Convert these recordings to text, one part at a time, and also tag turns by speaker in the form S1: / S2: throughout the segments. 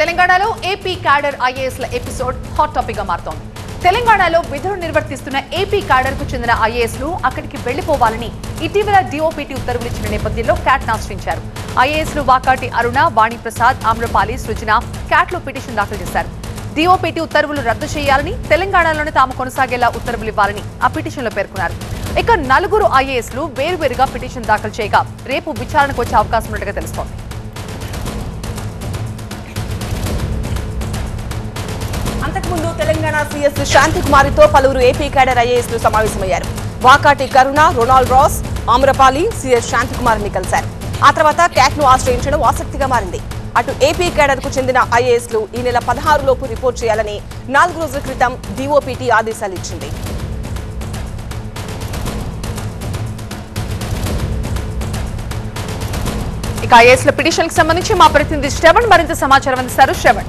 S1: తెలంగాణలో A P cadre ఐఏఎస్ల episode hot topic గా మారుతోంది తెలంగాణలో విధులు నిర్వర్తిస్తున్న ఏపీ క్యాడర్ కు చెందిన ఐఏఎస్లు అక్కడికి వెళ్లిపోవాలని ఇటీవల డిఓపిటి ఉత్తర్వులు ఇచ్చిన నేపథ్యంలో క్యాట్ ఆశ్రయించారు ఐఏఎస్లు వాకాటి అరుణ వాణిప్రసాద్ ఆమ్రపాలి సృజన క్యాట్ లో పిటిషన్ దాఖలు చేశారు డిఓపిటి ఉత్తర్వులు రద్దు చేయాలని తెలంగాణలోనే తాము కొనసాగేలా ఉత్తర్వులు ఇవ్వాలని ఆ పిటిషన్లో పేర్కొన్నారు ఇక నలుగురు ఐఏఎస్లు వేరువేరుగా పిటిషన్ దాఖలు చేయగా రేపు విచారణకు వచ్చే అవకాశం ఉన్నట్టుగా తెలుస్తోంది
S2: అంతకుముందు తెలంగాణ సీఎస్ శాంతి కుమారితో పలువురు ఏపీ కేడర్ ఐఏఎస్లు సమావేశమయ్యారు Vakati Karuna Ronald Ross Amrapali C S Shanti కుమార్ని కలిశారు ఆ తర్వాత క్యాట్ ను ఆశ్రయించడం ఆసక్తిగా మారింది అటు ఏపీ కేడర్ కు చెందిన ఐఏఎస్లు ఈ నెల పదహారు లోపు రిపోర్ట్ చేయాలని నాలుగు రోజుల క్రితం డిఓపిటి ఆదేశాలు ఇచ్చింది
S1: ఇక ఐఏఎస్ల పిటిషన్ కి సంబంధించి మా ప్రతినిధి శ్రవణ్ మరింత సమాచారం అందిస్తారు శ్రవణ్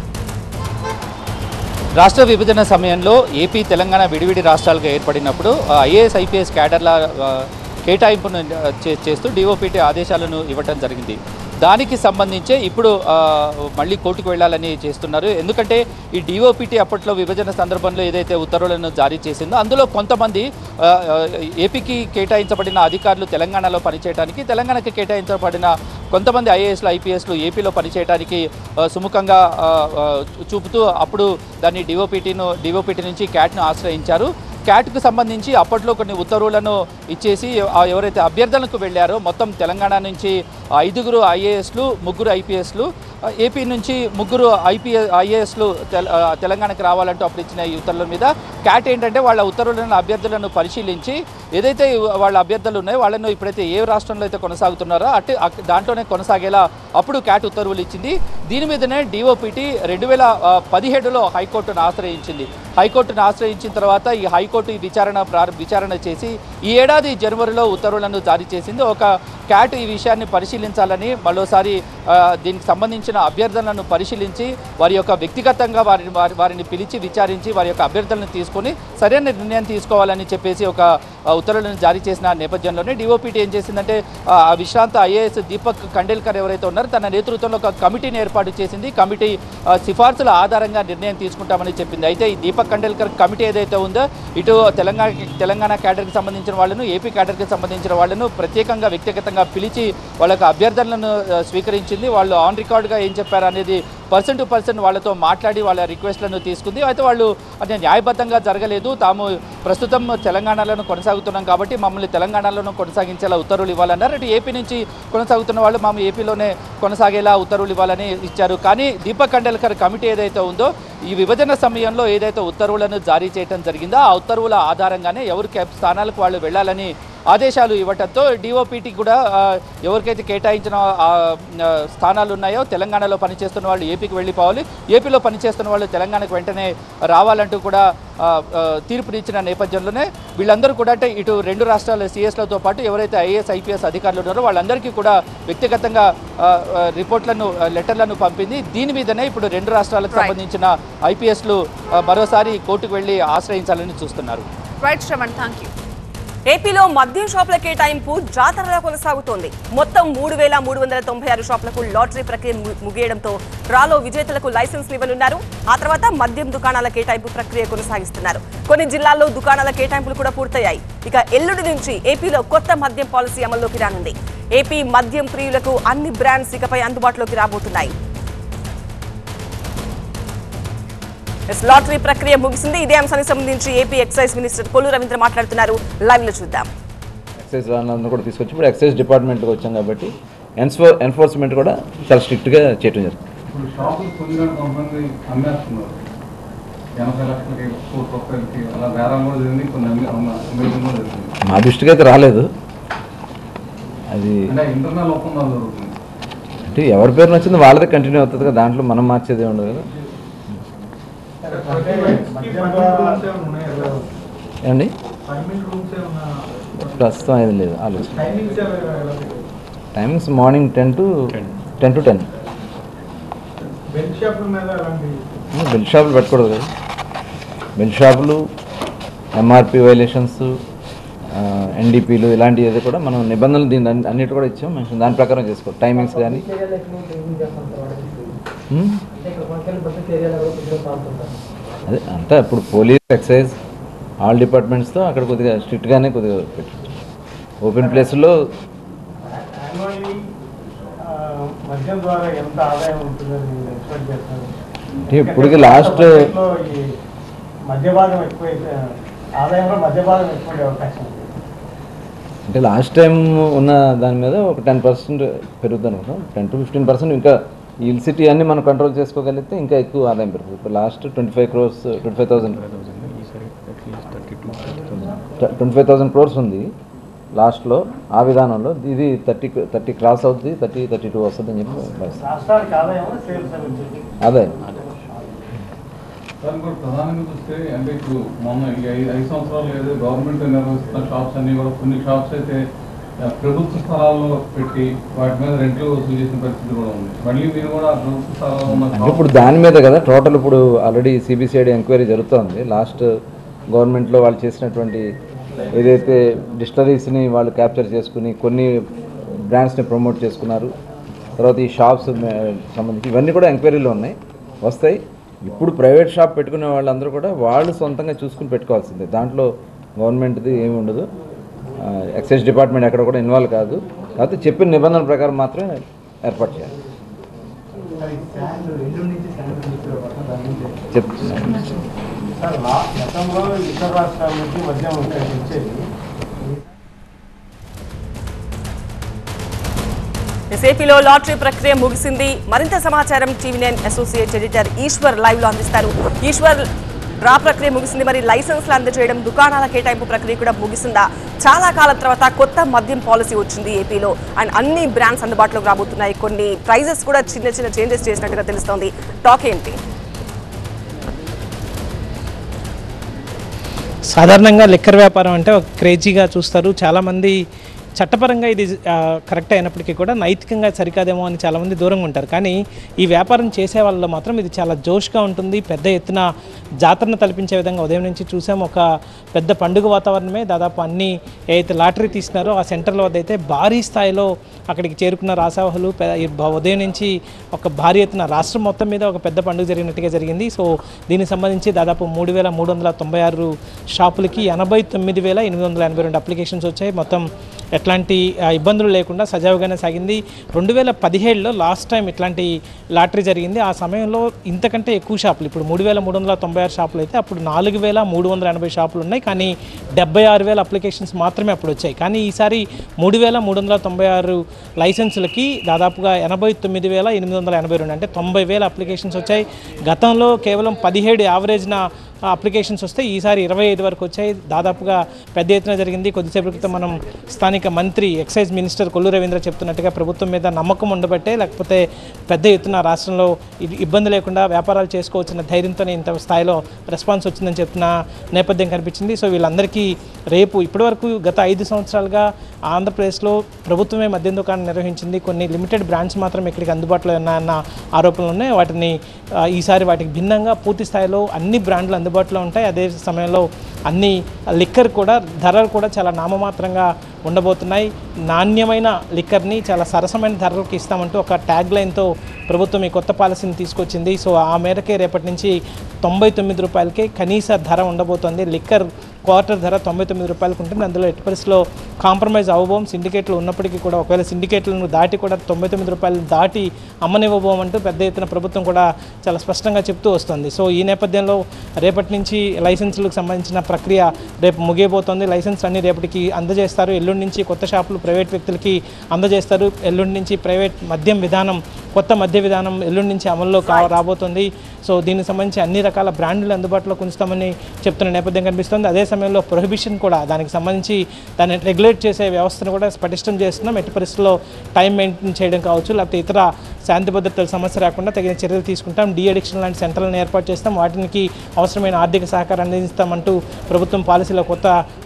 S3: రాష్ట్ర విభజన సమయంలో ఏపీ తెలంగాణ విడివిడి రాష్ట్రాలుగా ఏర్పడినప్పుడు ఐఏఎస్ ఐపీఎస్ క్యాడర్ల ఆ, కేటాయింపును ఆ, చే- చేస్తూ డిఓపిటి ఆదేశాలను ఇవ్వటం జరిగింది దానికి సంబంధించే ఇప్పుడు ఆ, మళ్ళీ కోర్టుకు వెళ్ళాలని చేస్తున్నారు ఎందుకంటే ఈ డిఓపిటి అప్పట్లో విభజన సందర్భంలో ఏదైతే ఉత్తర్వులను జారీ చేసిందో అందులో కొంతమంది ఆ, ఆ, ఏపీకి కేటాయించబడిన అధికారులు తెలంగాణలో పనిచేయడానికి తెలంగాణకి కేటాయించబడిన కొంతమంది ఐఏఎస్లు ఐపీఎస్లు ఏపీలో పనిచేయడానికి ఆ, సుముఖంగా ఆ, ఆ, చూపుతూ అప్పుడు దాన్ని డిఓపిటీను డిఓపిటి నుంచి క్యాట్ను ఆశ్రయించారు క్యాట్కు సంబంధించి అప్పట్లో కొన్ని ఉత్తర్వులను ఇచ్చేసి ఆ ఎవరైతే అభ్యర్థనకు వెళ్ళారో మొత్తం తెలంగాణ నుంచి ఐదుగురు ఐఏఎస్లు ముగ్గురు ఐపీఎస్లు ఏపీ నుంచి ముగ్గురు ఐపీఎస్ ఐఏఎస్లు తెలంగాణకు రావాలంటూ అప్పుడు ఇచ్చిన ఈ ఉత్తర్వుల మీద క్యాట్ ఏంటంటే వాళ్ళ ఉత్తర్వులను అభ్యర్థులను పరిశీలించి ఏదైతే వాళ్ళ అభ్యర్థులు ఉన్నాయో వాళ్ళను ఇప్పుడైతే ఏ రాష్ట్రంలో అయితే కొనసాగుతున్నారో అటు అక్- దాంట్లోనే కొనసాగేలా అప్పుడు క్యాట్ ఉత్తర్వులు ఇచ్చింది దీని మీదనే డిఓపిటి రెండు వేల పదిహేడులో హైకోర్టును ఆశ్రయించింది హైకోర్టును ఆశ్రయించిన తర్వాత ఈ హైకోర్టు ఈ విచారణ ప్రారంభ విచారణ చేసి ఈ ఏడాది జనవరిలో ఉత్తర్వులను జారీ చేసింది ఒక క్యాట్ ఈ విషయాన్ని పరిశీలించాలని మరోసారి ఆ, దీనికి సంబంధించిన అభ్యర్థనలను పరిశీలించి వారి యొక్క వ్యక్తిగతంగా వారిని వారి వారిని పిలిచి విచారించి వారి యొక్క అభ్యర్థనలను తీసుకొని సరైన నిర్ణయం తీసుకోవాలని చెప్పేసి ఒక ఆ, ఉత్తర్వులను జారీ చేసిన నేపథ్యంలోనే డిఓపిటి ఏం చేసిందంటే ఆ, ఆ విశ్రాంత ఐఏఎస్ దీపక్ కండేల్కర్ ఎవరైతే ఉన్నారో తన నేతృత్వంలో ఒక కమిటీని ఏర్పాటు చేసింది కమిటీ ఆ, సిఫార్సుల ఆధారంగా నిర్ణయం తీసుకుంటామని చెప్పింది అయితే ఈ దీపక్ కండేల్కర్ కమిటీ ఏదైతే ఉందో ఇటు తెలంగాణ తెలంగాణ క్యాడర్కి సంబంధించిన వాళ్ళను ఏపీ క్యాడర్కి సంబంధించిన వాళ్ళను ప్రత్యేకంగా వ్యక్తిగతంగా పిలిచి వాళ్ళ యొక్క అభ్యర్థనలను ఆ, స్వీకరించింది వాళ్ళు ఆన్ రికార్డ్గా ఏం చెప్పారు అనేది పర్సన్ టు పర్సన్ వాళ్ళతో మాట్లాడి వాళ్ళ రిక్వెస్ట్లను తీసుకుంది అయితే వాళ్ళు అంటే న్యాయబద్ధంగా జరగలేదు తాము ప్రస్తుతం తెలంగాణలోనే కొనసాగుతున్నాం కాబట్టి మమ్మల్ని తెలంగాణలోనూ కొనసాగించేలా ఉత్తర్వులు ఇవ్వాలన్నారు అటు ఏపీ నుంచి కొనసాగుతున్న వాళ్ళు మేము ఏపీలోనే కొనసాగేలా ఉత్తర్వులు ఇవ్వాలని ఇచ్చారు కానీ దీపక్ కండేల్కర్ కమిటీ ఏదైతే ఉందో ఈ విభజన సమయంలో ఏదైతే ఉత్తర్వులను జారీ చేయడం జరిగిందో ఆ ఉత్తర్వుల ఆధారంగానే ఎవరు కే- స్థానాలకు వాళ్ళు వెళ్ళాలని ఆదేశాలు ఇవ్వడంతో డిఓపిటి కూడా ఆ, ఎవరికైతే కేటాయించిన ఆ, ఆ, స్థానాలు ఉన్నాయో తెలంగాణలో పనిచేస్తున్న వాళ్ళు ఏపీకి వెళ్ళిపోవాలి ఏపీలో పనిచేస్తున్న వాళ్ళు తెలంగాణకు వెంటనే రావాలంటూ కూడా ఆ, ఆ, తీర్పునిచ్చిన నేపథ్యంలోనే వీళ్ళందరూ కూడా అంటే ఇటు రెండు రాష్ట్రాల సిఎస్లతో పాటు ఎవరైతే ఐఏఎస్ ఐపీఎస్ అధికారులు ఉన్నారో వాళ్ళందరికీ కూడా వ్యక్తిగతంగా ఆ, ఆ, రిపోర్ట్లను ఆ, లెటర్లను పంపింది దీని మీదనే ఇప్పుడు రెండు రాష్ట్రాలకు
S1: Right.
S3: సంబంధించిన ఐపీఎస్లు మరోసారి కోర్టుకు వెళ్ళి ఆశ్రయించాలని చూస్తున్నారు
S1: రైట్ శ్రవణ్ థ్యాంక్ యూ
S2: ఏపీలో మద్యం షాపుల కేటాయింపు జాతరలా కొనసాగుతోంది మొత్తం మూడు వేల మూడు వందల తొంభై ఆరు షాపులకు లాటరీ ప్రక్రియ ము- ముగియడంతో డ్రాలో విజేతలకు లైసెన్స్లు ఇవ్వనున్నారు ఆ తర్వాత మద్యం దుకాణాల కేటాయింపు ప్రక్రియ కొనసాగిస్తున్నారు కొన్ని జిల్లాల్లో దుకాణాల కేటాయింపులు కూడా పూర్తయ్యాయి ఇక ఎల్లుడి నుంచి ఏపీలో కొత్త మద్యం పాలసీ అమల్లోకి రానుంది ఏపీ మద్యం ప్రియులకు అన్ని బ్రాండ్స్ ఇకపై అందుబాటులోకి రాబోతున్నాయి ఎస్, లాటరీ ప్రక్రియ ముగిసింది ఇదే అంశానికి సంబంధించి A P excise minister Kollu Ravindra మాట్లాడుతున్నారు లైవ్ లో చూద్దాం
S4: ఎక్సైజ్ వాళ్ళందరూ కూడా తీసుకొచ్చి ఇప్పుడు ఎక్సైజ్ డిపార్ట్మెంట్కి వచ్చాం కాబట్టి ఎన్ఫో ఎన్ఫోర్స్మెంట్ కూడా చాలా స్ట్రిక్ట్గా చేయడం జరుగుతుంది
S5: ఇప్పుడు షాపులు కొన్ని గంటల కొంతమంది అమ్మేస్తున్నారు ఎనభై లక్షలకి కోటి రూపాయలకి అలా బేరం కూడా జరిగింది కొన్ని అమ్మి అమ్మ అమ్మేయడం కూడా జరిగింది
S4: మా దృష్టికి అయితే రాలేదు అది
S5: అంటే ఇంటర్నల్ ఒప్పందాలు జరుగుతుంది
S4: అంటే ఎవరి పేరు నచ్చింది వాళ్ళదే కంటిన్యూ అవుతుంది కదా దాంట్లో మనం మార్చేది ఉండదు కదా ఏమండి ప్రస్తుతం ఏది లేదు ఆలోచన timings morning ten to ten to ten
S6: belt షాపుల మీద అలాంటి
S4: బెల్ షాపులు పెట్టకూడదు కదా బెల్ షాపులు ఎంఆర్పి వైలేషన్స్ ఎన్డీపీలు ఇలాంటివి ఏదో కూడా మనం నిబంధనలు దీని అన్నిటి కూడా ఇచ్చాం మేము దాని ప్రకారం చేసుకోవాలి టైమింగ్స్ కానీ
S6: చర్యలు ఎటువంటి ఏం చేస్తాం
S4: హ్మ్?
S7: ఇక్కడ కొనకెళ్ళి బడ్జెట్ ఏరియాలో కూడా కొద్దిగా పాల్గొంటారు
S4: అదే అంతా ఇప్పుడు పోలీస్ ఎక్సైజ్ ఆల్ డిపార్ట్మెంట్స్తో అక్కడ కొద్దిగా స్ట్రిక్ట్గానే కొద్దిగా పెట్టచ్చు ఓపెన్ ప్లేస్లో
S6: యాన్యువల్లీ మద్యం ద్వారా ఎంత ఆదాయం ఉంటుందని మీరు ఎక్స్పెక్ట్ చేస్తారు
S4: అంటే ఇప్పటికి last-
S6: బడ్జెట్లో ఈ మధ్య భాగం ఎక్కువైతే ఆదాయంలో మధ్య భాగం ఎక్కువ ఉండే అవకాశం ఉంది
S4: అంటే లాస్ట్ టైం ఉన్న దాని మీద ఒక టెన్ పర్సెంట్ పెరుగుతుంది అనుకుంటాం టెన్ టు ఫిఫ్టీన్ పర్సెంట్ ఇంకా ఈ సిటీ అన్ని మనం కంట్రోల్ చేసుకోగలిగితే ఇంకా ఎక్కువ ఆదాయం పెరుగుతుంది ఇప్పుడు last twenty five crores twenty five thousand twenty five thousand crores ఉంది లాస్ట్లో ఆ విధానంలో ఇది థర్టీ థర్టీ క్రాస్ అవుతుంది థర్టీ థర్టీ టూ వస్తుంది అని చెప్పి భావిస్తున్నాను.
S6: రాష్ట్రానికి ఆదాయం సేల్స్ అని వచ్చేది
S4: అదే
S5: సార్ ఇంకోటి ప్రధానంగా చూస్తే అంటే ఇప్పుడు మొన్న ఈ ఐదు ఐదు సంవత్సరాలు ఏదో గవర్నమెంట్ నిర్వహిస్తున్న షాప్స్ అన్ని కూడా కొన్ని షాప్స్ అయితే ఆ, ప్రభుత్వ స్థలాల్లో పెట్టి వాటి మీద రెంట్లు వసూలు చేసిన పరిస్థితి కూడా ఉంది మళ్ళీ మీరు కూడా ఆ ప్రభుత్వ స్థలాల్లో ఉన్న
S4: అంటే ఇప్పుడు దాని మీద కదా టోటల్ ఇప్పుడు ఆల్రెడీ సిబిసిఐడి ఎంక్వైరీ జరుగుతోంది లాస్ట్ గవర్నమెంట్లో వాళ్ళు చేసినటువంటి ఏదైతే డిస్టరీస్ని వాళ్ళు క్యాప్చర్ చేసుకుని కొన్ని బ్రాండ్స్ని ప్రమోట్ చేసుకున్నారు తర్వాత ఈ షాప్స్ సంబంధించి ఇవన్నీ కూడా ఎంక్వైరీలో ఉన్నాయి వస్తాయి ఇప్పుడు ప్రైవేట్ షాప్ పెట్టుకునే వాళ్ళందరూ కూడా వాళ్ళు సొంతంగా చూసుకుని పెట్టుకోవాల్సిందే దాంట్లో గవర్నమెంట్ది ఏమి ఉండదు ఎక్సైజ్ డిపార్ట్మెంట్ ఎక్కడ కూడా ఇన్వాల్వ్ కాదు కాకపోతే చెప్పిన నిబంధనల ప్రకారం మాత్రమే ఏర్పాటు చేయాలి
S6: సార్ ఈ శాండ్ ఎల్లుండి నుంచి శాండ్ తీసుకురావడం దాని నుంచి
S4: చెప్తున్నాను
S6: సార్ లా- గతంలో ఇతర రాష్ట్రాల నుంచి మద్యం ఇక్కడికి వచ్చేది
S2: ఏపీలో లాటరీ ప్రక్రియ ముగిసింది మరింత సమాచారం TV nine associate editor Eshwar live లో అందిస్తారు ఈశ్వర్ డ్రా ప్రక్రియ ముగిసింది మరి లైసెన్స్లు అందజేయడం దుకాణాల కేటాయింపు ప్రక్రియ కూడా ముగిసిందా చాలా కాలం తర్వాత కొత్త మద్యం పాలసీ వచ్చింది ఏపీలో అండ్ అన్ని బ్రాండ్స్ అందుబాటులోకి రాబోతున్నాయి కొన్ని ప్రైజెస్ కూడా చిన్న చిన్న చేంజెస్ చేసినట్టుగా తెలుస్తోంది టాక్ ఏంటి
S7: సాధారణంగా లిక్కర్ వ్యాపారం అంటే ఒక క్రేజీగా చూస్తారు చాలామంది చట్టపరంగా ఇది ఆ, కరెక్ట్ అయినప్పటికీ కూడా నైతికంగా సరికాదేమో అని చాలామంది దూరంగా ఉంటారు కానీ ఈ వ్యాపారం చేసే వాళ్ళలో మాత్రం ఇది చాలా జోష్గా ఉంటుంది పెద్ద ఎత్తున జాతరను తలపించే విధంగా ఉదయం నుంచి చూసాం ఒక పెద్ద పండుగ వాతావరణమే దాదాపు అన్ని ఏదైతే లాటరీ తీసినారో ఆ సెంటర్ల వద్ద అయితే భారీ స్థాయిలో అక్కడికి చేరుకున్న రాసావహులు పె- ఈ బ- ఉదయం నుంచి ఒక భారీ ఎత్తున రాష్ట్రం మొత్తం మీద ఒక పెద్ద పండుగ జరిగినట్టుగా జరిగింది సో దీనికి సంబంధించి దాదాపు మూడు వేల మూడు వందల తొంభై ఆరు షాపులకి ఎనభై తొమ్మిది వేల ఎనిమిది వందల ఎనభై రెండు అప్లికేషన్స్ వచ్చాయి మొత్తం ఎట్లాంటి ఆ, ఇబ్బందులు లేకుండా సజావుగానే సాగింది రెండు వేల పదిహేడులో లాస్ట్ టైం ఇట్లాంటి లాటరీ జరిగింది ఆ సమయంలో ఇంతకంటే ఎక్కువ షాపులు ఇప్పుడు మూడు వేల మూడు వందల తొంభై ఆరు షాపులు అయితే అప్పుడు నాలుగు వేల మూడు వందల ఎనభై షాపులు ఉన్నాయి కానీ డెబ్బై ఆరు వేల అప్లికేషన్స్ మాత్రమే అప్పుడు వచ్చాయి కానీ ఈసారి మూడు వేల మూడు వందల తొంభై ఆరు లైసెన్సులకి దాదాపుగా ఎనభై తొమ్మిది వేల ఎనిమిది వందల ఎనభై రెండు అంటే తొంభై వేల అప్లికేషన్స్ వచ్చాయి గతంలో కేవలం పదిహేడు యావరేజ్న అప్లికేషన్స్ వస్తే ఈసారి ఇరవై ఐదు వరకు వచ్చాయి దాదాపుగా పెద్ద ఎత్తున జరిగింది కొద్దిసేపు క్రితం మనం స్థానిక మంత్రి ఎక్సైజ్ మినిస్టర్ కొల్లు రవీంద్ర చెప్తున్నట్టుగా ప్రభుత్వం మీద నమ్మకం ఉండబట్టే లేకపోతే పెద్ద ఎత్తున రాష్ట్రంలో ఇది ఇబ్బంది లేకుండా వ్యాపారాలు చేసుకోవచ్చిన ధైర్యంతోనే ఇంత స్థాయిలో రెస్పాన్స్ వచ్చిందని చెప్తున్న నేపథ్యం కనిపించింది సో వీళ్ళందరికీ రేపు ఇప్పటివరకు గత ఐదు సంవత్సరాలుగా ఆంధ్రప్రదేశ్లో ప్రభుత్వమే మద్యం దుకాణం నిర్వహించింది కొన్ని లిమిటెడ్ బ్రాండ్స్ మాత్రం ఇక్కడికి అందుబాటులో ఉన్నాయన్న ఆరోపణలు ఉన్నాయి వాటిని ఆ, ఈసారి వాటికి భిన్నంగా పూర్తి స్థాయిలో అన్ని బ్రాండ్లు అందుబాటులో ఉంటాయి అదే సమయంలో అన్ని లిక్కర్ కూడా ధరలు కూడా చాలా నామమాత్రంగా ఉండబోతున్నాయి నాణ్యమైన లిక్కర్ని చాలా సరసమైన ధరలకు ఇస్తామంటూ ఒక ట్యాగ్ లైన్తో ప్రభుత్వం ఈ కొత్త పాలసీని తీసుకొచ్చింది సో ఆ మేరకే రేపటి నుంచి తొంభై తొమ్మిది రూపాయలకే కనీస ధర ఉండబోతోంది లిక్కర్ క్వార్టర్ ధర తొంభై తొమ్మిది రూపాయలకు ఉంటుంది అందులో ఎట్టి పరిస్థితిలో కాంప్రమైజ్ అవ్వబోం సిండికేట్లు ఉన్నప్పటికీ కూడా ఒకవేళ సిండికేట్లను దాటి కూడా తొంభై తొమ్మిది రూపాయలు దాటి అమ్మనివ్వబోం అంటూ పెద్ద ఎత్తున ప్రభుత్వం కూడా చాలా స్పష్టంగా చెప్తూ వస్తుంది సో ఈ నేపథ్యంలో రేపటి నుంచి లైసెన్సులకు సంబంధించిన ప్రక్రియ రేపు ముగియబోతోంది లైసెన్స్ అన్ని రేపటికి అందజేస్తారు ఎల్లుండి నుంచి కొత్త షాపులు ప్రైవేట్ వ్యక్తులకి అందజేస్తారు ఎల్లుండి నుంచి ప్రైవేట్ మద్యం విధానం కొత్త మద్య విధానం ఎల్లుండి నుంచి అమల్లో కా రాబోతుంది సో దీనికి సంబంధించి అన్ని రకాల బ్రాండ్లు అందుబాటులోకి ఉంచుతామని చెప్తున్న నేపథ్యం కనిపిస్తుంది అదే సమయంలో ప్రొహిబిషన్ కూడా దానికి సంబంధించి దాన్ని రెగ్యులేట్ చేసే వ్యవస్థను కూడా పటిష్టం చేస్తున్నాం ఎట్టి పరిస్థితుల్లో టైం మెయింటైన్ చేయడం కావచ్చు లేకపోతే ఇతర శాంతి భద్రతల సమస్య రాకుండా తగిన చర్యలు తీసుకుంటాం డీ అడిక్షన్ లాంటి సెంటర్లను ఏర్పాటు చేస్తాం వాటికి అవసరమైన ఆర్థిక సహకారం అందిస్తామంటూ ప్రభుత్వం పాలసీలో కొత్త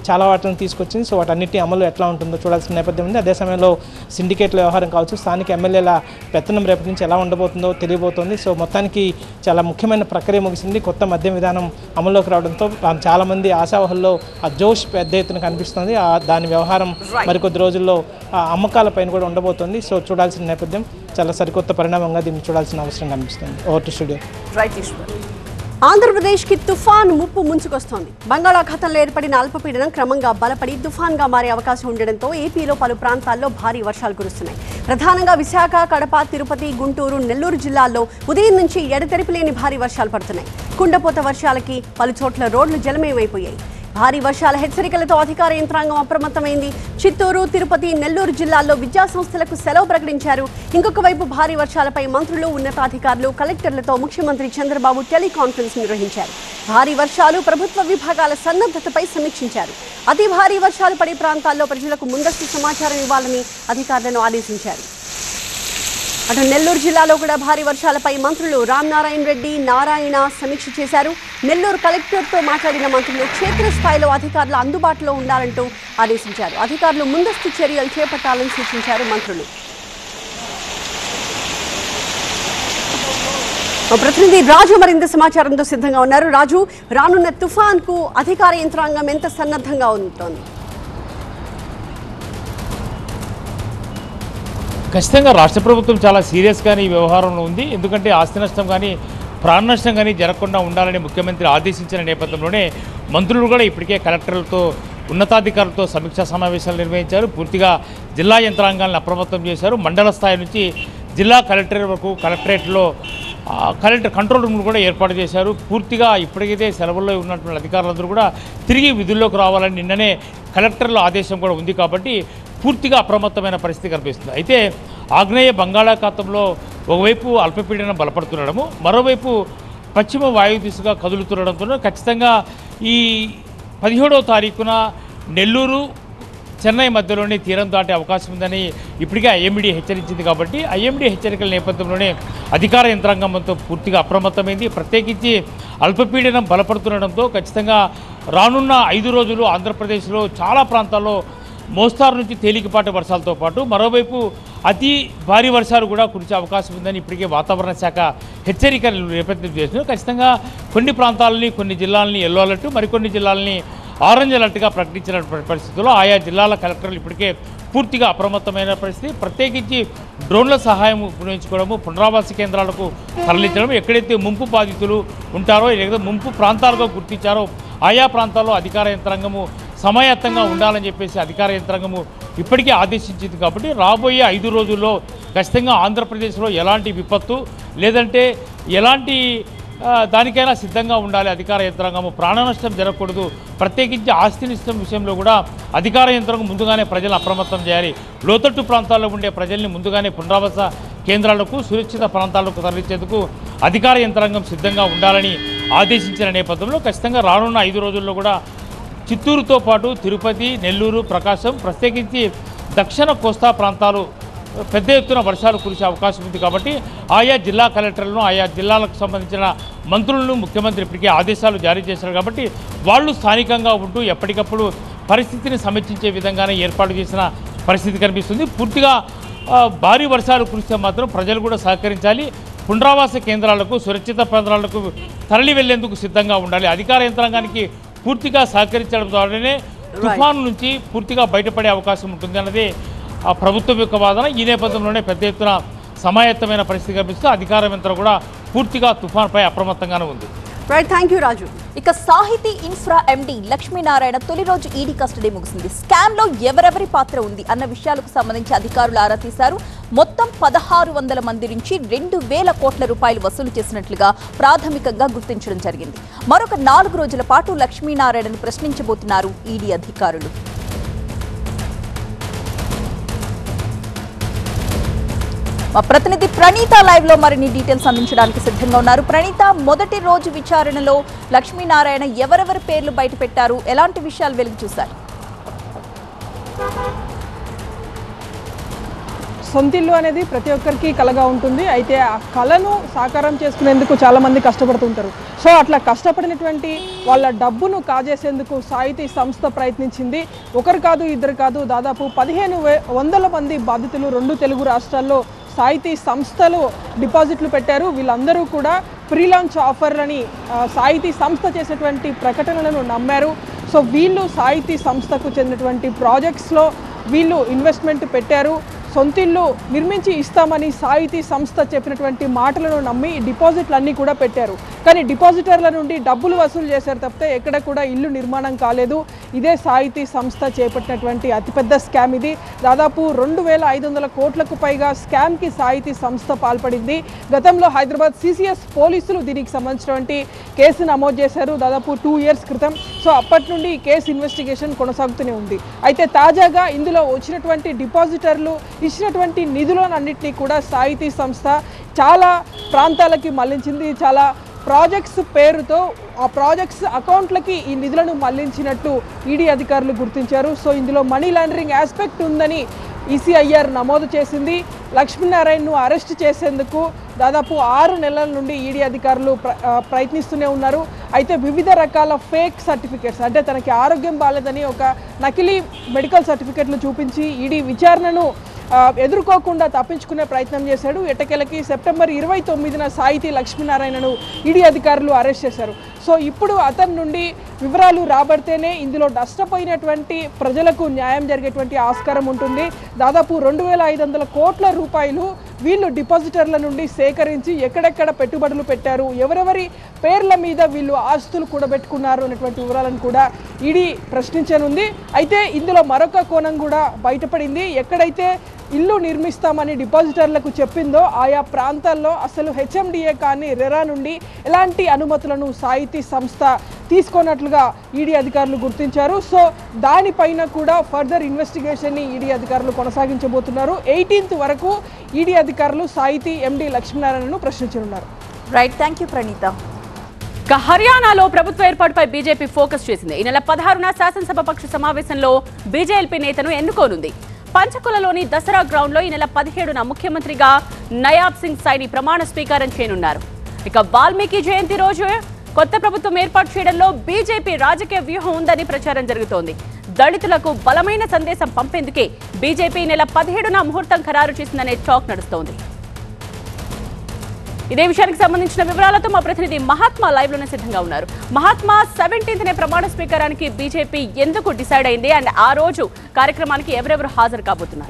S7: చాలా వాటిని తీసుకొచ్చింది సో వాటన్నిటి అమలు ఎట్లా ఉంటుందో చూడాల్సిన నేపథ్యం ఉంది అదే సమయంలో సిండికేట్ల వ్యవహారం కావచ్చు స్థానిక ఎమ్మెల్యేల పెత్తనం రేపటి నుంచి ఎలా ఉండబోతుందో తెలియబోతోంది సో మొత్తానికి చాలా ముఖ్యమైన ప్రక్రియ ముగిసింది కొత్త మద్యం విధానం అమల్లోకి రావడంతో ఆ చాలామంది ఆశావహుల్లో ఆ జోష్ పెద్ద ఎత్తున కనిపిస్తుంది ఆ దాని వ్యవహారం మరికొద్ది రోజుల్లో ఆ అమ్మకాల పైన కూడా ఉండబోతోంది సో చూడాల్సిన నేపథ్యం చాలా సరికొత్త పరిణామంగా దీన్ని చూడాల్సిన అవసరం కనిపిస్తుంది over to studio
S2: right Eshwar
S8: ఆంధ్రప్రదేశ్కి తుఫాన్ ముప్పు ముంచుకొస్తోంది బంగాళాఖాతంలో ఏర్పడిన అల్పపీడనం క్రమంగా బలపడి తుఫాన్గా మారే అవకాశం ఉండడంతో ఏపీలో పలు ప్రాంతాల్లో భారీ వర్షాలు కురుస్తున్నాయి ప్రధానంగా విశాఖ కడప తిరుపతి గుంటూరు నెల్లూరు జిల్లాల్లో ఉదయం నుంచి ఎడతెరిపి లేని భారీ వర్షాలు పడుతున్నాయి కుండపోత వర్షాలకి పలు చోట్ల రోడ్లు జలమయమైపోయాయి భారీ వర్షాల హెచ్చరికలతో అధికార యంత్రాంగం అప్రమత్తమైంది చిత్తూరు తిరుపతి నెల్లూరు జిల్లాల్లో విద్యా సంస్థలకు సెలవు ప్రకటించారు ఇంకొక వైపు భారీ వర్షాలపై మంత్రులు ఉన్నతాధికారులు కలెక్టర్లతో ముఖ్యమంత్రి చంద్రబాబు టెలికాన్ఫరెన్స్ నిర్వహించారు భారీ వర్షాలు ప్రభుత్వ విభాగాల సన్నద్ధతపై సమీక్షించారు అతి భారీ వర్షాలు పడే ప్రాంతాల్లో ప్రజలకు ముందస్తు సమాచారం ఇవ్వాలని అధికారులను ఆదేశించారు అటు నెల్లూరు జిల్లాలో కూడా భారీ వర్షాలపై మంత్రులు రామనారాయణ రెడ్డి నారాయణ సమీక్ష చేశారు నెల్లూరు కలెక్టర్తో మాట్లాడిన మంత్రులు క్షేత్రస్థాయిలో అధికారులు అందుబాటులో ఉండాలంటూ ఆదేశించారు అధికారులు ముందస్తు చర్యలు చేపట్టాలని సూచించారు మంత్రులు మా ప్రతినిధి రాజు మరింత సమాచారంతో సిద్ధంగా ఉన్నారు రాజు రానున్న తుఫాన్ కు అధికార యంత్రాంగం ఎంత సన్నద్ధంగా ఉంటోంది
S9: ఖచ్చితంగా రాష్ట్ర ప్రభుత్వం చాలా సీరియస్గానే ఈ వ్యవహారంలో ఉంది ఎందుకంటే ఆస్తి నష్టం కానీ ప్రాణ నష్టం కానీ జరగకుండా ఉండాలని ముఖ్యమంత్రి ఆదేశించిన నేపథ్యంలోనే మంత్రులు కూడా ఇప్పటికే కలెక్టర్లతో ఉన్నతాధికారులతో సమీక్షా సమావేశాలు నిర్వహించారు పూర్తిగా జిల్లా యంత్రాంగాలను అప్రమత్తం చేశారు మండల స్థాయి నుంచి జిల్లా కలెక్టర్ వరకు కలెక్టరేట్లో ఆ, కలెక్టర్ కంట్రోల్ రూమ్ కూడా ఏర్పాటు చేశారు పూర్తిగా ఇప్పటికైతే సెలవుల్లో ఉన్నటువంటి అధికారులందరూ కూడా తిరిగి విధుల్లోకి రావాలని నిన్ననే కలెక్టర్ల ఆదేశం కూడా ఉంది కాబట్టి పూర్తిగా అప్రమత్తమైన పరిస్థితి కనిపిస్తుంది అయితే ఆగ్నేయ బంగాళాఖాతంలో ఒకవైపు అల్పపీడనం బలపడుతుండడము మరోవైపు పశ్చిమ వాయు దిశగా కదులుతుండడంతో ఖచ్చితంగా ఈ పదిహేడవ తారీఖున నెల్లూరు చెన్నై మధ్యలోనే తీరం దాటే అవకాశం ఉందని ఇప్పటికే ఐఎండీ హెచ్చరించింది కాబట్టి ఐఎండీ హెచ్చరికల నేపథ్యంలోనే అధికార యంత్రాంగంతో పూర్తిగా అప్రమత్తమైంది ప్రత్యేకించి అల్పపీడనం బలపడుతుండడంతో ఖచ్చితంగా రానున్న ఐదు రోజులు ఆంధ్రప్రదేశ్లో చాలా ప్రాంతాల్లో మోస్తారు నుంచి తేలికపాటి వర్షాలతో పాటు మరోవైపు అతి భారీ వర్షాలు కూడా కురిసే అవకాశం ఉందని ఇప్పటికే వాతావరణ శాఖ హెచ్చరికలు నేపథ్యం చేస్తున్నారు ఖచ్చితంగా కొన్ని ప్రాంతాలని కొన్ని జిల్లాలని ఎల్లో అలర్ట్ మరికొన్ని జిల్లాలని ఆరెంజ్ అలర్ట్గా ప్రకటించిన పరిస్థితుల్లో ఆయా జిల్లాల కలెక్టర్లు ఇప్పటికే పూర్తిగా అప్రమత్తమైన పరిస్థితి ప్రత్యేకించి డ్రోన్ల సహాయం ఉపయోగించుకోవడము పునరావాస కేంద్రాలకు తరలించడం ఎక్కడైతే ముంపు బాధితులు ఉంటారో లేదా ముంపు ప్రాంతాలుగా గుర్తించారో ఆయా ప్రాంతాల్లో అధికార యంత్రాంగము సమాయత్తంగా ఉండాలని చెప్పేసి అధికార యంత్రాంగము ఇప్పటికే ఆదేశించింది కాబట్టి రాబోయే ఐదు రోజుల్లో ఖచ్చితంగా ఆంధ్రప్రదేశ్లో ఎలాంటి విపత్తు లేదంటే ఎలాంటి ఆ, దానికైనా సిద్ధంగా ఉండాలి అధికార యంత్రాంగము ప్రాణ నష్టం జరగకూడదు ప్రత్యేకించి ఆస్తి నష్టం విషయంలో కూడా అధికార యంత్రాంగం ముందుగానే ప్రజలు అప్రమత్తం చేయాలి లోతట్టు ప్రాంతాల్లో ఉండే ప్రజల్ని ముందుగానే పునరావాస కేంద్రాలకు సురక్షిత ప్రాంతాలకు తరలించేందుకు అధికార యంత్రాంగం సిద్ధంగా ఉండాలని ఆదేశించిన నేపథ్యంలో ఖచ్చితంగా రానున్న ఐదు రోజుల్లో కూడా చిత్తూరుతో పాటు తిరుపతి నెల్లూరు ప్రకాశం ప్రత్యేకించి దక్షిణ కోస్తా ప్రాంతాలు పెద్ద ఎత్తున వర్షాలు కురిసే అవకాశం ఉంది కాబట్టి ఆయా జిల్లా కలెక్టర్లను ఆయా జిల్లాలకు సంబంధించిన మంత్రులను ముఖ్యమంత్రి ఇప్పటికే ఆదేశాలు జారీ చేశారు కాబట్టి వాళ్ళు స్థానికంగా ఉంటూ ఎప్పటికప్పుడు పరిస్థితిని సమీక్షించే విధంగానే ఏర్పాటు చేసిన పరిస్థితి కనిపిస్తుంది పూర్తిగా ఆ, భారీ వర్షాలు కురిస్తే మాత్రం ప్రజలు కూడా సహకరించాలి పునరావాస కేంద్రాలకు సురక్షిత ప్రాంతాలకు తరలి వెళ్లేందుకు సిద్ధంగా ఉండాలి అధికార యంత్రాంగానికి పూర్తిగా సహకరించడం ద్వారానే తుఫాను నుంచి పూర్తిగా బయటపడే అవకాశం ఉంటుంది అన్నది ఆ ప్రభుత్వం యొక్క వాదన ఈ నేపథ్యంలోనే పెద్ద ఎత్తున సమాయత్తమైన పరిస్థితి కనిపిస్తూ అధికార యంత్రం కూడా పూర్తిగా తుఫాన్పై అప్రమత్తంగానే ఉంది
S8: రైట్ థ్యాంక్ యూ రాజు
S10: ఇక సాహితీ ఇన్ఫ్రా ఎండి లక్ష్మీనారాయణ తొలి రోజు ఈడీ కస్టడీ ముగిసింది స్కామ్ లో ఎవరెవరి పాత్ర ఉంది అన్న విషయాలకు సంబంధించి అధికారులు ఆరా తీశారు మొత్తం పదహారు వందల మంది నుంచి రెండు వేల కోట్ల రూపాయలు వసూలు చేసినట్లుగా ప్రాథమికంగా గుర్తించడం జరిగింది మరొక నాలుగు రోజుల పాటు లక్ష్మీనారాయణను ప్రశ్నించబోతున్నారు ఈడీ అధికారులు మా ప్రతినిధి ప్రణీత లైవ్ లో మరిన్ని డీటెయిల్స్ అందించడానికి సిద్ధంగా ఉన్నారు ప్రణీత మొదటి రోజు విచారణలో లక్ష్మీనారాయణ ఎవరెవరి పేర్లు బయటపెట్టారు ఎలాంటి విషయాలు వెలుగు చూశారు
S11: సొంతిల్లు అనేది ప్రతి ఒక్కరికి కలగా ఉంటుంది అయితే ఆ కళను సాకారం చేసుకునేందుకు చాలామంది కష్టపడుతుంటారు సో అట్లా కష్టపడినటువంటి వాళ్ళ డబ్బును కాజేసేందుకు సాహితీ సంస్థ ప్రయత్నించింది ఒకరు కాదు ఇద్దరు కాదు దాదాపు పదిహేను వే వందల మంది బాధితులు రెండు తెలుగు రాష్ట్రాల్లో సాహితీ సంస్థలు డిపాజిట్లు పెట్టారు వీళ్ళందరూ కూడా ప్రీ లాంచ్ ఆఫర్లని ఆ, సాహితీ సంస్థ చేసేటువంటి ప్రకటనలను నమ్మారు సో వీళ్ళు సాహితీ సంస్థకు చెందినటువంటి ప్రాజెక్ట్స్లో వీళ్ళు ఇన్వెస్ట్మెంట్ పెట్టారు సొంతిల్లు నిర్మించి ఇస్తామని సాహితీ సంస్థ చెప్పినటువంటి మాటలను నమ్మి ఈ డిపాజిట్లు అన్నీ కూడా పెట్టారు కానీ డిపాజిటర్ల నుండి డబ్బులు వసూలు చేశారు తప్పితే ఎక్కడ కూడా ఇల్లు నిర్మాణం కాలేదు ఇదే సాహితీ సంస్థ చేపట్టినటువంటి అతిపెద్ద స్కామ్ ఇది దాదాపు రెండు వేల ఐదు వందల కోట్లకు పైగా స్కామ్కి సాహితీ సంస్థ పాల్పడింది గతంలో హైదరాబాద్ సిసిఎస్ పోలీసులు దీనికి సంబంధించినటువంటి కేసు నమోదు చేశారు దాదాపు టూ ఇయర్స్ క్రితం సో అప్పటి నుండి ఈ కేసు ఇన్వెస్టిగేషన్ కొనసాగుతూనే ఉంది అయితే తాజాగా ఇందులో వచ్చినటువంటి డిపాజిటర్లు ఇచ్చినటువంటి నిధులన్నింటినీ కూడా సాహితీ సంస్థ చాలా ప్రాంతాలకి మళ్లించింది చాలా ప్రాజెక్ట్స్ పేరుతో ఆ ప్రాజెక్ట్స్ అకౌంట్లకి ఈ నిధులను మళ్లించినట్టు ఈడీ అధికారులు గుర్తించారు సో ఇందులో మనీ లాండరింగ్ ఆస్పెక్ట్ ఉందని ఈసీఐఆర్ నమోదు చేసింది లక్ష్మీనారాయణను అరెస్ట్ చేసేందుకు దాదాపు ఆరు నెలల నుండి ఈడీ అధికారులు ప్ర ఆ, ప్రయత్నిస్తూనే ఉన్నారు అయితే వివిధ రకాల ఫేక్ సర్టిఫికేట్స్ అంటే తనకి ఆరోగ్యం బాగాలేదని ఒక నకిలీ మెడికల్ సర్టిఫికెట్లు చూపించి ఈడీ విచారణను ఆ, ఎదుర్కోకుండా తప్పించుకునే ప్రయత్నం చేశాడు ఎట్టకేలకి సెప్టెంబర్ ఇరవై తొమ్మిదిన సాహితీ లక్ష్మీనారాయణను ఈడీ అధికారులు అరెస్ట్ చేశారు సో ఇప్పుడు అతని నుండి వివరాలు రాబడితేనే ఇందులో నష్టపోయినటువంటి ప్రజలకు న్యాయం జరిగేటువంటి ఆస్కారం ఉంటుంది దాదాపు రెండు వేల ఐదు వందల కోట్ల రూపాయలు వీళ్ళు డిపాజిటర్ల నుండి సేకరించి ఎక్కడెక్కడ పెట్టుబడులు పెట్టారు ఎవరెవరి పేర్ల మీద వీళ్ళు ఆస్తులు కూడబెట్టుకున్నారు అనేటువంటి వివరాలను కూడా ఈడీ ప్రశ్నించనుంది అయితే ఇందులో మరొక కోణం కూడా బయటపడింది ఎక్కడైతే ఇల్లు నిర్మిస్తామని డిపాజిటర్లకు చెప్పిందో ఆయా ప్రాంతాల్లో అసలు హెచ్ఎండిఏ కానీ రెరా నుండి ఎలాంటి అనుమతులను సాహితీ సంస్థ తీసుకున్నట్లుగా ఈడీ అధికారులు గుర్తించారు సో దానిపైన కూడా ఫర్దర్ ఇన్వెస్టిగేషన్ని ఈడీ అధికారులు కొనసాగించబోతున్నారు ఎయిటీన్త్ వరకు ఈడీ అధికారులు సాహితీ ఎండి లక్ష్మీనారాయణను ప్రశ్నించనున్నారు
S10: రైట్ థ్యాంక్ యూ ప్రణీత
S1: ఇక హర్యానాలో ప్రభుత్వ ఏర్పాటుపై బీజేపీ ఫోకస్ చేసింది ఈ నెల పదహారున శాసనసభ పక్ష సమావేశంలో బీజేఎల్పీ నేతను ఎన్నుకోనుంది పంచకులలోని దసరా గ్రౌండ్ లో ఈ నెల పదిహేడున ముఖ్యమంత్రిగా నయాబ్ సింగ్ సైని ప్రమాణ స్వీకారం చేయనున్నారు ఇక వాల్మీకి జయంతి రోజు కొత్త ప్రభుత్వం ఏర్పాటు చేయడంలో బీజేపీ రాజకీయ వ్యూహం ఉందని ప్రచారం జరుగుతోంది దళితులకు బలమైన సందేశం పంపేందుకే బీజేపీ ఈ నెల పదిహేడున ముహూర్తం ఖరారు చేసిందనే టాక్ నడుస్తోంది ఇదే విషయానికి సంబంధించిన వివరాలతో మా ప్రతినిధి మహాత్మా లైవ్ లోనే సిద్ధంగా ఉన్నారు మహాత్మా సెవెంటీన్త్ నే ప్రమాణ స్వీకారానికి బీజేపీ ఎందుకు డిసైడ్ అయింది అండ్ ఆ రోజు కార్యక్రమానికి ఎవరెవరు హాజరు కాబోతున్నారు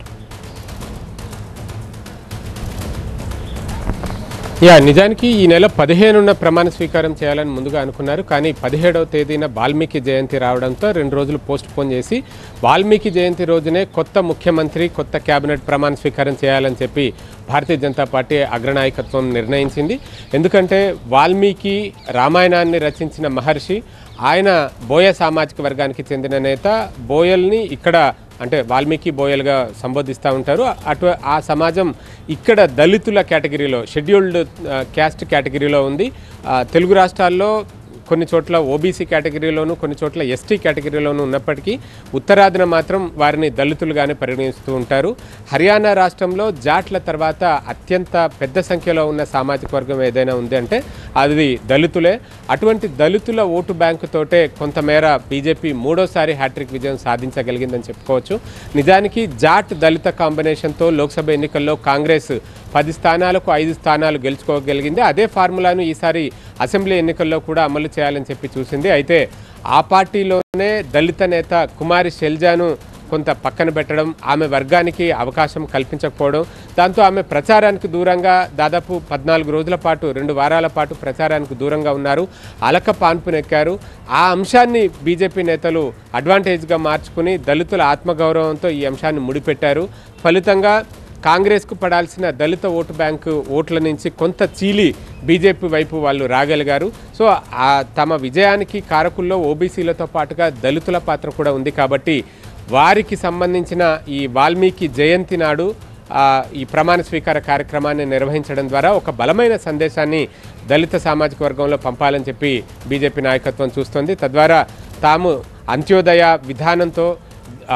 S12: యా నిజానికి ఈ నెల పదిహేనున ప్రమాణ స్వీకారం చేయాలని ముందుగా అనుకున్నారు కానీ పదిహేడవ తేదీన వాల్మీకి జయంతి రావడంతో రెండు రోజులు పోస్ట్ పోన్ చేసి వాల్మీకి జయంతి రోజునే కొత్త ముఖ్యమంత్రి కొత్త కేబినెట్ ప్రమాణ స్వీకారం చేయాలని చెప్పి భారతీయ జనతా పార్టీ అగ్రనాయకత్వం నిర్ణయించింది ఎందుకంటే వాల్మీకి రామాయణాన్ని రచించిన మహర్షి ఆయన బోయ సామాజిక వర్గానికి చెందిన నేత బోయల్ని ఇక్కడ అంటే వాల్మీకి బోయల్గా సంబోధిస్తూ ఉంటారు అటు ఆ సమాజం ఇక్కడ దళితుల కేటగిరీలో షెడ్యూల్డ్ ఆ, క్యాస్ట్ కేటగిరీలో ఉంది ఆ, తెలుగు రాష్ట్రాల్లో కొన్ని చోట్ల ఓబీసీ కేటగిరీలోను కొన్ని చోట్ల ఎస్టీ కేటగిరీలోను ఉన్నప్పటికీ ఉత్తరాదిన మాత్రం వారిని దళితులుగానే పరిగణిస్తూ ఉంటారు హర్యానా రాష్ట్రంలో జాట్ల తర్వాత అత్యంత పెద్ద సంఖ్యలో ఉన్న సామాజిక వర్గం ఏదైనా ఉంది అంటే అది దళితులే అటువంటి దళితుల ఓటు బ్యాంకుతోటే కొంతమేర బీజేపీ మూడోసారి హ్యాట్రిక్ విజయం సాధించగలిగిందని చెప్పుకోవచ్చు నిజానికి జాట్ దళిత కాంబినేషన్తో లోక్సభ ఎన్నికల్లో కాంగ్రెస్ పది స్థానాలకు ఐదు స్థానాలు గెలుచుకోగలిగింది అదే ఫార్ములాను ఈసారి అసెంబ్లీ ఎన్నికల్లో కూడా అమలు చేయాలని చెప్పి చూసింది అయితే ఆ పార్టీలోనే దళిత నేత కుమారి షెల్జాను కొంత పక్కన పెట్టడం ఆమె వర్గానికి అవకాశం కల్పించకపోవడం దాంతో ఆమె ప్రచారానికి దూరంగా దాదాపు పద్నాలుగు రోజుల పాటు రెండు వారాల పాటు ప్రచారానికి దూరంగా ఉన్నారు అలక పాన్పునెక్కారు ఆ అంశాన్ని బీజేపీ నేతలు అడ్వాంటేజ్గా మార్చుకుని దళితుల ఆత్మగౌరవంతో ఈ అంశాన్ని ముడిపెట్టారు ఫలితంగా కాంగ్రెస్కు పడాల్సిన దళిత ఓటు బ్యాంకు ఓట్ల నుంచి కొంత చీలి బీజేపీ వైపు వాళ్ళు రాగలిగారు సో ఆ తమ విజయానికి కారకుల్లో ఓబీసీలతో పాటుగా దళితుల పాత్ర కూడా ఉంది కాబట్టి వారికి సంబంధించిన ఈ వాల్మీకి జయంతి నాడు ఆ, ఈ ప్రమాణ స్వీకార కార్యక్రమాన్ని నిర్వహించడం ద్వారా ఒక బలమైన సందేశాన్ని దళిత సామాజిక వర్గంలో పంపాలని చెప్పి బీజేపీ నాయకత్వం చూస్తోంది తద్వారా తాము అంత్యోదయ విధానంతో ఆ,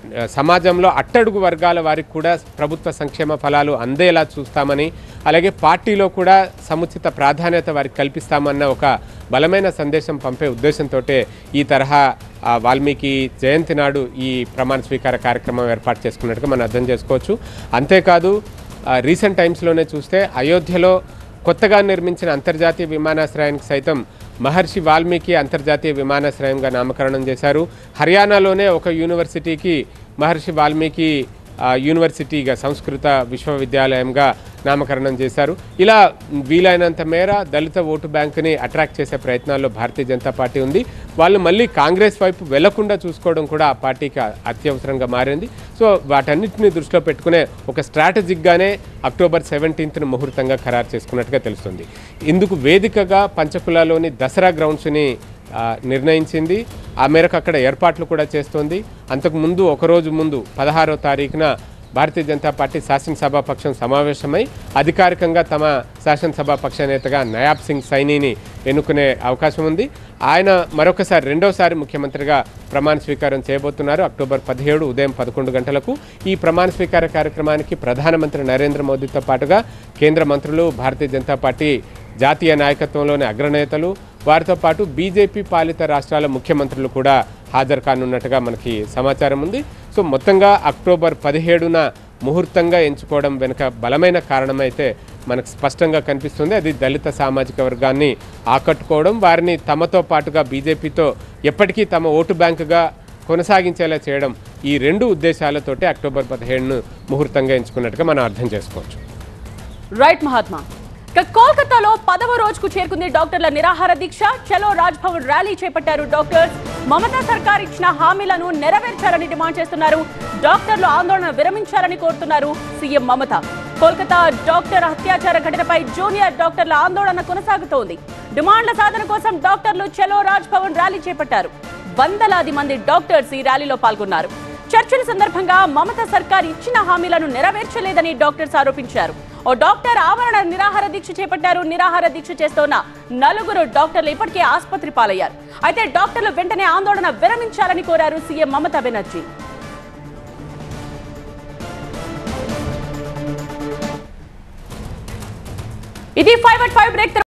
S12: ఆ, సమాజంలో అట్టడుగు వర్గాల వారికి కూడా ప్రభుత్వ సంక్షేమ ఫలాలు అందేలా చూస్తామని అలాగే పార్టీలో కూడా సముచిత ప్రాధాన్యత వారికి కల్పిస్తామన్న ఒక బలమైన సందేశం పంపే ఉద్దేశంతో ఈ తరహా ఆ, వాల్మీకి జయంతి నాడు ఈ ప్రమాణ స్వీకార కార్యక్రమం ఏర్పాటు చేసుకున్నట్టుగా మనం అర్థం చేసుకోవచ్చు అంతేకాదు ఆ, రీసెంట్ టైమ్స్లోనే చూస్తే అయోధ్యలో కొత్తగా నిర్మించిన అంతర్జాతీయ విమానాశ్రయానికి సైతం మహర్షి వాల్మీకి అంతర్జాతీయ విమానాశ్రయంగా నామకరణం చేశారు హర్యానాలోనే ఒక యూనివర్సిటీకి మహర్షి వాల్మీకి ఆ, యూనివర్సిటీగా సంస్కృత విశ్వవిద్యాలయంగా నామకరణం చేశారు ఇలా వీలైనంత మేర దళిత ఓటు బ్యాంకుని అట్రాక్ట్ చేసే ప్రయత్నాల్లో భారతీయ జనతా పార్టీ ఉంది వాళ్ళు మళ్ళీ కాంగ్రెస్ వైపు వెళ్లకుండా చూసుకోవడం కూడా ఆ పార్టీకి అత్యవసరంగా మారింది సో వాటన్నిటిని దృష్టిలో పెట్టుకునే ఒక స్ట్రాటజిక్గానే అక్టోబర్ సెవెంటీన్త్ను ముహూర్తంగా ఖరారు చేసుకున్నట్టుగా తెలుస్తుంది ఇందుకు వేదికగా పంచకులాలోని దసరా గ్రౌండ్స్ని ఆ, నిర్ణయించింది ఆ మేరకు అక్కడ ఏర్పాట్లు కూడా చేస్తోంది అంతకుముందు ఒకరోజు ముందు పదహారో తారీఖున భారతీయ జనతా పార్టీ శాసనసభా పక్షం సమావేశమై అధికారికంగా తమ శాసనసభా పక్ష నేతగా నయాబ్ సింగ్ సైనీని ఎన్నుకునే అవకాశం ఉంది ఆయన మరొకసారి రెండోసారి ముఖ్యమంత్రిగా ప్రమాణ స్వీకారం చేయబోతున్నారు అక్టోబర్ పదిహేడు ఉదయం పదకొండు గంటలకు ఈ ప్రమాణ స్వీకార కార్యక్రమానికి ప్రధానమంత్రి నరేంద్ర మోదీతో పాటుగా కేంద్ర మంత్రులు భారతీయ జనతా పార్టీ జాతీయ నాయకత్వంలోని అగ్రనేతలు వారితో పాటు బీజేపీ పాలిత రాష్ట్రాల ముఖ్యమంత్రులు కూడా హాజరు కానున్నట్టుగా మనకి సమాచారం ఉంది సో మొత్తంగా అక్టోబర్ పదిహేడున ముహూర్తంగా ఎంచుకోవడం వెనుక బలమైన కారణమైతే మనకు స్పష్టంగా కనిపిస్తుంది అది దళిత సామాజిక వర్గాన్ని ఆకట్టుకోవడం వారిని తమతో పాటుగా బీజేపీతో ఎప్పటికీ తమ ఓటు బ్యాంకుగా కొనసాగించేలా చేయడం ఈ రెండు ఉద్దేశాలతోటి అక్టోబర్ పదిహేడును ముహూర్తంగా ఎంచుకున్నట్టుగా మనం అర్థం చేసుకోవచ్చు
S2: రైట్ మహాత్మా ఇక కోల్కతాలో పదవ రోజుకు చేరుకుంది డాక్టర్ల నిరాహార దీక్ష చలో రాజ్భవన్ ర్యాలీ చేపట్టారు డాక్టర్స్ మమతా సర్కార్ ఇచ్చిన హామీలను నెరవేర్చాలని డిమాండ్ చేస్తున్నారు డాక్టర్లు ఆందోళన విరమించాలని కోరుతున్నారు సీఎం మమత కోల్కతా డాక్టర్ అత్యాచార ఘటనపై జూనియర్ డాక్టర్ల ఆందోళన కొనసాగుతోంది డిమాండ్ల సాధన కోసం డాక్టర్లు చలో రాజ్ భవన్ ర్యాలీ చేపట్టారు వందలాది మంది డాక్టర్స్ ఈ ర్యాలీలో పాల్గొన్నారు చర్చల సందర్భంగా మమత సర్కార్ ఇచ్చిన హామీలను నెరవేర్చలేదని డాక్టర్స్ ఆరోపించారు ఓ డాక్టర్ ఆవరణ నిరాహార దీక్ష చేపట్టారు నిరాహార దీక్ష చేస్తోన్న నలుగురు డాక్టర్లు ఇప్పటికే ఆసుపత్రి పాలయ్యారు అయితే డాక్టర్లు వెంటనే ఆందోళన విరమించాలని కోరారు సీఎం మమతా బెనర్జీ ఇది ఫైవ్ అట్ ఫైవ్ బ్రేక్